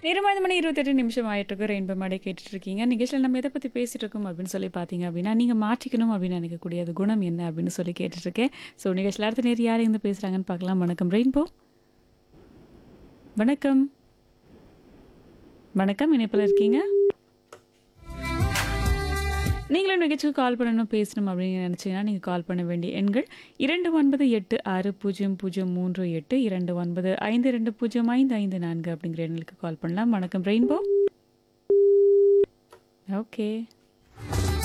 நேரம் ஐந்து மணி இருபத்தெட்டு நிமிஷம் ஆயிட்டு இருக்கு ரெயின்போ மாடை கேட்டுட்டு இருக்கீங்க நிகழ்ச்சியில் நம்ம எதை பற்றி பேசிட்டு இருக்கோம் அப்படின்னு சொல்லி பார்த்தீங்க அப்படின்னா நீங்கள் மாற்றிக்கணும் அப்படின்னு நினைக்கக்கூடிய அது குணம் என்ன அப்படின்னு சொல்லி கேட்டுட்டு இருக்கேன் ஸோ நிகழ்ச்சியில் அடுத்த நேரம் யார் இருந்து பேசுகிறாங்கன்னு பார்க்கலாம் வணக்கம் ரெயின்போ வணக்கம் வணக்கம் இணைப்பில் இருக்கீங்க நீங்களும் நிகழ்ச்சிக்கு கால் பண்ணணும் பேசணும் அப்படின்னு நினச்சிங்கன்னா நீங்கள் கால் பண்ண வேண்டிய எண்கள் இரண்டு ஒன்பது எட்டு ஆறு பூஜ்ஜியம் பூஜ்ஜியம் மூன்று எட்டு இரண்டு ஒன்பது ஐந்து ரெண்டு பூஜ்ஜியம் ஐந்து ஐந்து நான்கு அப்படிங்கிற எண்களுக்கு கால் பண்ணலாம் வணக்கம் ரெயின்போ ஓகே